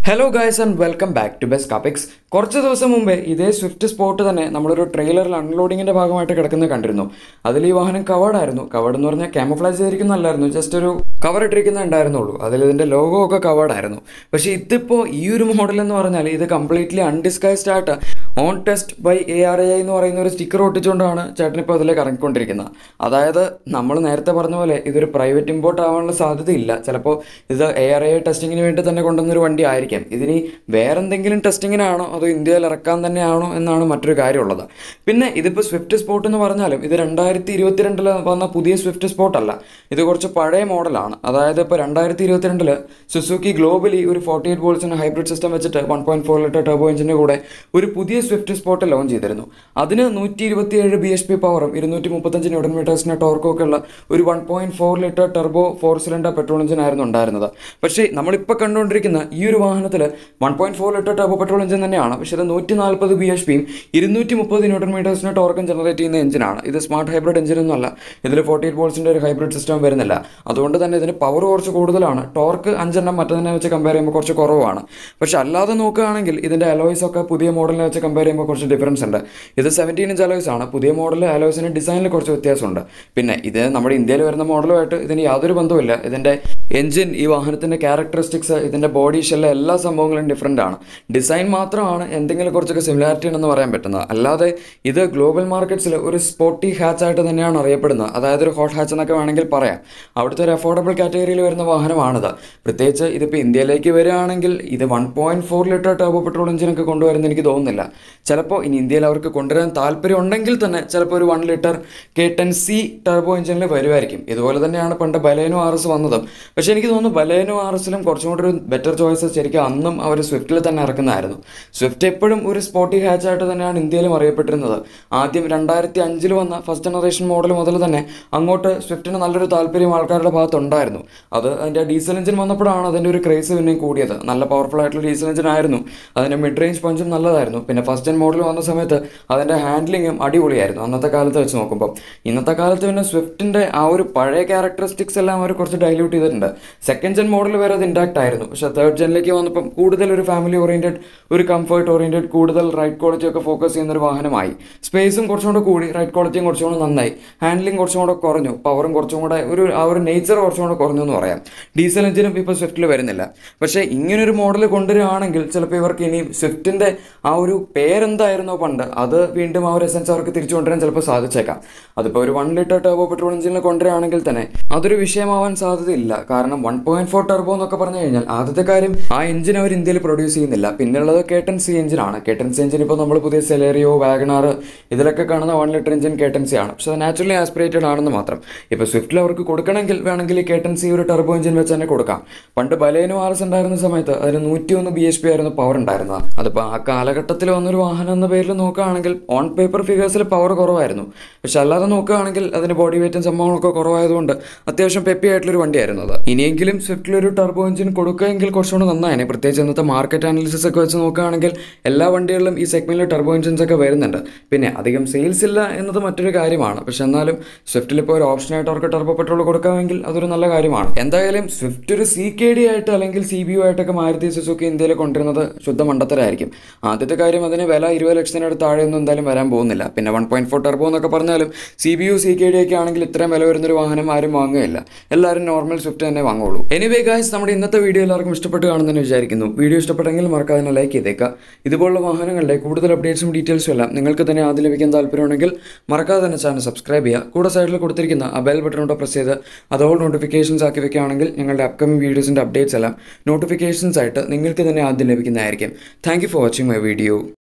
hello guys and welcome back to best കാപ്പിക്സ് കുറച്ച് ദിവസം മുമ്പേ ഇതേ സ്വിഫ്റ്റ് സ്പോട്ട് തന്നെ നമ്മളൊരു ട്രെയിലറിൽ അൺലോഡിങ്ങിൻ്റെ ഭാഗമായിട്ട് കിടക്കുന്നത് കണ്ടിരുന്നു അതിൽ ഈ വാഹനം കവേർഡായിരുന്നു കവേർഡ് എന്ന് പറഞ്ഞാൽ ക്യാമഫ്ലാജ് ചെയ്തിരിക്കുന്നതല്ലായിരുന്നു ജസ്റ്റ് ഒരു കവർ ഇട്ടിരിക്കുന്ന ഉണ്ടായിരുന്നുള്ളൂ അതിൽ ഇതിൻ്റെ ലോഗോ ഒക്കെ കവേർഡായിരുന്നു പക്ഷേ ഇതിപ്പോൾ ഈ ഒരു മോഡൽ എന്ന് പറഞ്ഞാൽ ഇത് കംപ്ലീറ്റ്ലി അൺഡിസ്കൈസ്ഡ് ആയിട്ട് on test by A R A എന്ന് പറയുന്ന ഒരു സ്റ്റിക്കർ ഒട്ടിച്ചുകൊണ്ടാണ് ചേട്ടൻ ഇപ്പോൾ അതിലേക്ക് ഇറങ്ങിക്കൊണ്ടിരിക്കുന്നത് അതായത് നമ്മൾ നേരത്തെ പറഞ്ഞ പോലെ ഇതൊരു പ്രൈവറ്റ് ഇമ്പോർട്ട് ആവാനുള്ള സാധ്യതയില്ല ചിലപ്പോൾ ഇത് എ ആർ എ ടെസ്റ്റിങ്ങിന് വേണ്ടി തന്നെ കൊണ്ടുവന്നൊരു വണ്ടി ആയിരിക്കും ഇതിനി വേറെ എന്തെങ്കിലും ടെസ്റ്റിങ്ങിനാണോ അതോ ഇന്ത്യയിൽ ഇറക്കാൻ തന്നെയാണോ എന്നാണ് മറ്റൊരു കാര്യമുള്ളത് പിന്നെ ഇതിപ്പോൾ സ്വിഫ്റ്റ് സ്പോട്ട് എന്ന് പറഞ്ഞാലും ഇത് രണ്ടായിരത്തി ഇരുപത്തിരണ്ടിൽ വന്ന പുതിയ സ്വിഫ്റ്റ് സ്പോട്ട് അല്ല ഇത് കുറച്ച് പഴയ മോഡലാണ് അതായത് ഇപ്പോൾ രണ്ടായിരത്തി ഇരുപത്തിരണ്ടില് സുസുക്കി ഗ്ലോബലി ഒരു ഫോർട്ടി എയ്റ്റ് വോൾസിന് ഹൈബ്രിഡ് സിസ്റ്റം വെച്ചിട്ട് one point four litre turbo എഞ്ചിൻ്റെ കൂടെ ഒരു പുതിയ സ്വിഫ്റ്റ് സ്പോട്ട് ലോഞ്ച് ചെയ്തിരുന്നു അതിന് നൂറ്റി ഇരുപത്തിയേഴ് ബി എച്ച് പി പവറും ഇരുന്നൂറ്റി മുപ്പത്തഞ്ച് ന്യൂട്ടൺ മീറ്റേഴ്സിന് ടോർക്കും ഒക്കെ ഉള്ള ഒരു one point four litre turbo four cylinder petrol engine ആയിരുന്നു ഉണ്ടായിരുന്നത് പക്ഷേ നമ്മളിപ്പോൾ കണ്ടുകൊണ്ടിരിക്കുന്ന ഈ ഒരു വാഹനത്തിൽ one point four litre turbo petrol engine തന്നെയാണ് പക്ഷേ ഇത് നൂറ്റി നാൽപ്പത് ബി എച്ച് പിയും ഇരുന്നൂറ്റി മുപ്പത് ന്യൂട്ടൺ മീറ്റേഴ്സിന് ടോർക്കും ജനറേറ്റ് ചെയ്യുന്ന എഞ്ചിനാണ് ഇത് സ്മാർട്ട് ഹൈബ്രിഡ് എഞ്ചിൻ ഒന്നുമല്ല ഇതിൽ ഫോർട്ടി എയ്റ്റ് വോൾസിൻ്റെ ഒരു ഹൈബ്രിഡ് സിസ്റ്റം വരുന്നില്ല അതുകൊണ്ട് തന്നെ ഇതിന് പവർ കുറച്ച് കൂടുതലാണ് ടോർക്ക് അഞ്ചെണ്ണം മറ്റതിനെ വെച്ച് കമ്പയർ ചെയ്യുമ്പോൾ കുറച്ച് കുറവാണ് പക്ഷെ അല്ലാതെ നോക്കുകയാണെങ്കിൽ ഇതിൻ്റെ അലോയ്സ് ഒക്കെ പുതിയ മോഡലിനെ വെച്ച് കമ്പയർ ചെയ്യുമ്പോൾ കുറച്ച് ഡിഫറൻസ് ഉണ്ട് ഇത് സെവൻറ്റീൻ ഇഞ്ച് അലോയ്സ് ആണ് പുതിയ മോഡൽ അലോയ്സിന് ഡിസൈനിൽ കുറച്ച് വ്യത്യാസമുണ്ട് പിന്നെ ഇത് നമ്മുടെ ഇന്ത്യയിൽ വരുന്ന മോഡലുമായിട്ട് ഇതിന് യാതൊരു ബന്ധവുമില്ല ഇതിൻ്റെ എഞ്ചിൻ ഈ വാഹനത്തിൻ്റെ ക്യാരക്ടറിസ്റ്റിക്സ് ഇതിൻ്റെ ബോഡി ഷെല്ല് എല്ലാ സംഭവങ്ങളും ഡിഫറെൻ്റ് ആണ് ഡിസൈൻ മാത്രമാണ് എന്തെങ്കിലും കുറച്ചൊക്കെ സിമിലാരിറ്റി ഉണ്ടെന്ന് പറയാൻ പറ്റുന്നത് അല്ലാതെ ഇത് ഗ്ലോബൽ മാർക്കറ്റ്സിൽ ഒരു സ്പോർട്ടി ഹാച്ച് ആയിട്ട് തന്നെയാണ് അറിയപ്പെടുന്നത് അതായത് ഒരു ഹോട്ട് ഹാച്ച് എന്നൊക്കെ വേണമെങ്കിൽ പറയാം അവിടുത്തെ ഒരു അഫോർഡബിൾ കാറ്റഗറിയിൽ വരുന്ന വാഹനമാണിത് പ്രത്യേകിച്ച് ഇതിപ്പോൾ ഇന്ത്യയിലേക്ക് വരികയാണെങ്കിൽ ഇത് one point four litre turbo petrol എഞ്ചിനൊക്കെ കൊണ്ടുവരുന്ന എനിക്ക് തോന്നുന്നില്ല ചിലപ്പോൾ ഇനി ഇന്ത്യയിൽ അവർക്ക് കൊണ്ടുവരാൻ താല്പര്യം ഉണ്ടെങ്കിൽ തന്നെ ചിലപ്പോൾ ഒരു one litre K ten C turbo എഞ്ചിനിൽ വരുമായിരിക്കും ഇതുപോലെ തന്നെയാണ് പണ്ട് ബലേനോ ആർ എസ് വന്നതും പക്ഷേ എനിക്ക് തോന്നുന്നു ബലേനോ ആർ എസിലും കുറച്ചും കൂടി ഒരു ബെറ്റർ ചോയ്സ് ശരിക്കും അന്നും അവർ സ്വിഫ്റ്റിൽ തന്നെ ഇറക്കുന്നതായിരുന്നു സ്വിഫ്റ്റ് എപ്പോഴും ഒരു സ്പോർട്ടി ഹാച്ച് ആയിട്ട് തന്നെയാണ് ഇന്ത്യയിലും അറിയപ്പെട്ടിരുന്നത് ആദ്യം രണ്ടായിരത്തി അഞ്ചിൽ വന്ന ഫസ്റ്റ് ജനറേഷൻ മോഡൽ മുതൽ തന്നെ അങ്ങോട്ട് സ്വിഫ്റ്റിന് നല്ലൊരു താല്പര്യം ആൾക്കാരുടെ ഭാഗത്തുണ്ടായിരുന്നു അത് അതിൻ്റെ ഡീസൽ എഞ്ചിൻ വന്നപ്പോഴാണ് അതിൻ്റെ ഒരു ക്രേസ് പിന്നെയും കൂടിയത് നല്ല പവർഫുൾ ആയിട്ടുള്ള ഡീസൽ എഞ്ചിൻ ആയിരുന്നു അതിൻ്റെ മിഡ് റേഞ്ച് പഞ്ചും നല്ലതായിരുന്നു പിന്നെ ഫസ്റ്റ് ജൻ മോഡൽ വന്ന സമയത്ത് അതിൻ്റെ ഹാൻഡ്ലിങ്ങും അടിപൊളിയായിരുന്നു അന്നത്തെ കാലത്ത് വെച്ച് നോക്കുമ്പോൾ ഇന്നത്തെ കാലത്ത് പിന്നെ സ്വിഫ്റ്റിൻ്റെ ആ ഒരു പഴയ ക്യാരക്ടറിസ്റ്റിക്സ് എല്ലാം അവർ കുറച്ച് ഡൈല്യൂട്ട് ചെയ്തിട്ടുണ്ട് സെക്കൻഡ് ജൻ മോഡൽ വരെ അത് ഇൻടാക്ട് ആയിരുന്നു പക്ഷേ തേർഡ് ജനിലേക്ക് വന്നപ്പം കൂടുതൽ ഒരു ഫാമിലി ഓറിയൻറ്റഡ് ഒരു കംഫർട്ട് ഓറിയൻറ്റഡ് കൂടുതൽ റൈറ്റ് ക്വാളിറ്റി ഒക്കെ ഫോക്കസ് ചെയ്യുന്ന ഒരു വാഹനമായി സ്പേസും കുറച്ചും കൂടെ കൂടി റൈറ്റ് ക്വാളിറ്റിയും കുറച്ചും കൂടെ നന്നായി ഹാൻഡ്ലിംഗ് കുറച്ചും കൂടെ കുറഞ്ഞു പവറും കുറച്ചും കൂടെ ഒരു ആ ഒരു നേച്ചർ കുറച്ചും കൂടെ കുറഞ്ഞു എന്ന് പറയാം ഡീസൽ എഞ്ചിനും ഇപ്പോൾ സ്വിഫ്റ്റിൽ വരുന്നില്ല പക്ഷേ ഇങ്ങനൊരു മോഡൽ കൊണ്ടുവരികയാണെങ്കിൽ ചിലപ്പോൾ ഇവർക്ക് ഇനി സ്വിഫ്റ്റിൻ്റെ ആ ഒരു പേരെന്തായിരുന്നോ പണ്ട് അത് വീണ്ടും ആ ഒരു എസൻസ് അവർക്ക് തിരിച്ചു കൊണ്ടുവരാൻ ചിലപ്പോൾ സാധിച്ചേക്കാം അതിപ്പോൾ ഒരു വൺ ലിറ്റർ ടർബോ പെട്രോൾ എഞ്ചിനിൽ കൊണ്ടുവരികയാണെങ്കിൽ തന്നെ അതൊരു വിഷയമാവാൻ സാധ്യതയില്ല കാരണം വൺ പോയിന്റ് ഫോർ ടർബോ എന്നൊക്കെ പറഞ്ഞു കഴിഞ്ഞാൽ ആദ്യത്തെ കാര്യം ആ എഞ്ചിൻ അവർ ഇന്ത്യയിൽ പ്രൊഡ്യൂസ് ചെയ്യുന്നില്ല പിന്നെയുള്ളത് കേട്ടൻ സി എഞ്ചിനാണ് കേട്ടൻ സി എഞ്ചിൻ ഇപ്പോൾ നമ്മൾ പുതിയ സെലേറിയോ വാഗണാർ ഇതിലൊക്കെ കാണുന്ന one litre engine K ten C ആണ് പക്ഷെ അത് നാച്ചുറലി ആസ്പിറേറ്റഡ് ആണെന്ന് മാത്രം ഇപ്പോൾ സ്വിഫ്റ്റിൽ അവർക്ക് കൊടുക്കണമെങ്കിൽ വേണമെങ്കിൽ ഈ കേട്ടൻ സി ഒരു ടർബോ എഞ്ചിൻ വെച്ച് തന്നെ കൊടുക്കാം പണ്ട് ബലേനോ ആർ എസ് ഉണ്ടായിരുന്ന സമയത്ത് അതിന് നൂറ്റി ഒന്ന് ബി എച്ച് പി ആയിരുന്നു പവർ ഉണ്ടായിരുന്നത് അതിപ്പോൾ ആ കാലഘട്ടത്തിൽ വന്നൊരു വാഹനം എന്ന പേരിൽ നോക്കുകയാണെങ്കിൽ ഓൺ പേപ്പർ ഫിഗേഴ്സിൽ പവർ കുറവായിരുന്നു പക്ഷെ അല്ലാതെ നോക്കുകയാണെങ്കിൽ അതിന് ബോഡി വെയിറ്റും സംഭവങ്ങളൊക്കെ കുറവായതുകൊണ്ട് അത്യാവശ്യം പെപ്പി ആയിട്ടുള്ളൊരു വണ്ടിയായിരുന്നു അത് ഇനിയെങ്കിലും സ്വിഫ്റ്റിൽ ഒരു ടർബോ എഞ്ചിൻ കൊടുക്കുകയെങ്കിൽ കുറച്ചുകൂടെ നന്നായാണ് പ്രത്യേകിച്ച് ഇന്നത്തെ മാർക്കറ്റ് അനാലിസിസ് ഒക്കെ വെച്ച് നോക്കുകയാണെങ്കിൽ എല്ലാ വണ്ടികളിലും ഈ സെഗ്മെന്റിൽ ടർബോ എഞ്ചിൻസ് ഒക്കെ വരുന്നുണ്ട് പിന്നെ അധികം സെയിൽസ് ഇല്ല എന്നത് മറ്റൊരു കാര്യമാണ് പക്ഷെ എന്നാലും സ്വിഫ്റ്റിൽ ഇപ്പോൾ ഒരു ഓപ്ഷനായിട്ട് അവർക്ക് ടർബോ പെട്രോൾ കൊടുക്കാമെങ്കിൽ അതൊരു നല്ല കാര്യമാണ് എന്തായാലും സ്വിഫ്റ്റ് ഒരു സി കെ ഡി ആയിട്ട് അല്ലെങ്കിൽ സി ബി യു ആയിട്ടൊക്കെ മാരുതി സുസുക്കി ഇന്ത്യയിൽ കൊണ്ടുവരുന്നത് ശുദ്ധ മണ്ടത്തരായിരിക്കും ആദ്യത്തെ കാര്യം അതിന് വില ഇരുപത് ലക്ഷത്തിനടുത്ത് താഴെയൊന്നും എന്തായാലും വരാൻ പോകുന്നില്ല പിന്നെ വൺ പോയിന്റ് ഫോർ ടർബോ എന്നൊക്കെ പറഞ്ഞാലും C B U C K D ഒക്കെ ആണെങ്കിൽ ഇത്രയും വില വരുന്നൊരു വാഹനം ആരും വാങ്ങുകയില്ല എല്ലാവരും നോർമൽ സ്വിഫ്റ്റ് തന്നെ വാങ്ങുള്ളൂ എനിവേ ഗായ്സ് നമ്മുടെ ഇന്നത്തെ വീഡിയോ എല്ലാവർക്കും ഇഷ്ടപ്പെട്ട് കാണുമെന്ന് വിചാരിക്കുന്നു വീഡിയോ ഇഷ്ടപ്പെട്ടെങ്കിൽ മറക്കാതെ ലൈക്ക് ചെയ്തേക്കുക ഇതുപോലുള്ള വാഹനങ്ങളുടെ കൂടുതൽ അപ്ഡേറ്റ്സും ഡീറ്റെയിൽസും എല്ലാം നിങ്ങൾക്ക് തന്നെ ആദ്യം ലഭിക്കാൻ താല്പര്യമുണ്ടെങ്കിൽ മറക്കാതെ തന്നെ ചാനൽ സബ്സ്ക്രൈബ് ചെയ്യുക കൂടെ സൈഡിൽ കൊടുത്തിരിക്കുന്ന ആ ബെൽ ബട്ടണോടെ പ്രസ് ചെയ്ത് അതോൾ നോട്ടിഫിക്കേഷൻസ് ആക്കി വെക്കുകയാണെങ്കിൽ ഞങ്ങളുടെ അപ്കമിംഗ് വീഡിയോസിൻ്റെ അപ്ഡേറ്റ്സ് എല്ലാം നോട്ടിഫിക്കേഷൻസ് ആയിട്ട് നിങ്ങൾക്ക് തന്നെ ആദ്യം ലഭിക്കുന്നതായിരിക്കും thank you for watching my video